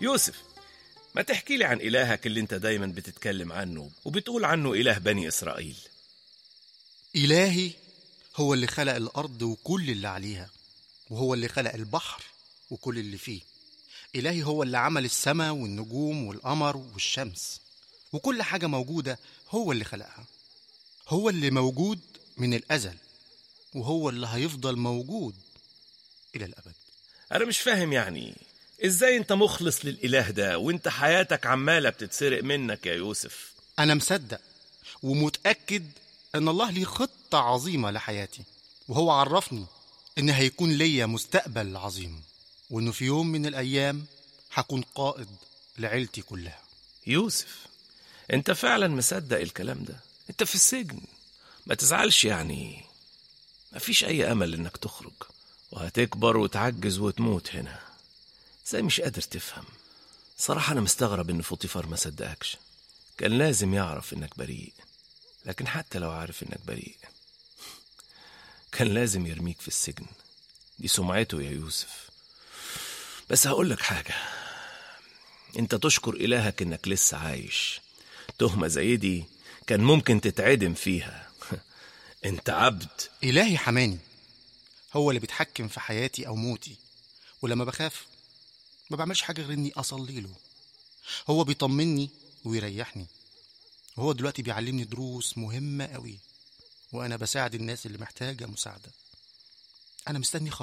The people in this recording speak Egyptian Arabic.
يوسف ما تحكي لي عن إلهك اللي أنت دايما بتتكلم عنه وبتقول عنه إله بني إسرائيل إلهي هو اللي خلق الأرض وكل اللي عليها وهو اللي خلق البحر وكل اللي فيه إلهي هو اللي عمل السماء والنجوم والقمر والشمس وكل حاجة موجودة هو اللي خلقها هو اللي موجود من الأزل وهو اللي هيفضل موجود إلى الأبد أنا مش فاهم يعني إزاي أنت مخلص للإله ده وأنت حياتك عمالة بتتسرق منك يا يوسف أنا مصدق ومتأكد إن الله ليه خطة عظيمة لحياتي وهو عرفني إن هيكون ليا مستقبل عظيم وإنه في يوم من الأيام هكون قائد لعيلتي كلها يوسف أنت فعلا مصدق الكلام ده أنت في السجن ما تزعلش يعني مفيش أي أمل إنك تخرج وهتكبر وتعجز وتموت هنا زي مش قادر تفهم صراحة أنا مستغرب إن فوطيفار ما صدقكش كان لازم يعرف إنك بريء لكن حتى لو عارف إنك بريء كان لازم يرميك في السجن دي سمعته يا يوسف بس هقول لك حاجة انت تشكر إلهك إنك لسه عايش تهمة زي دي كان ممكن تتعدم فيها انت عبد إلهي حماني هو اللي بيتحكم في حياتي أو موتي ولما بخاف ما بعملش حاجة غير إني أصلي له هو بيطمني ويريحني وهو دلوقتي بيعلمني دروس مهمة قوي وأنا بساعد الناس اللي محتاجة مساعدة أنا مستني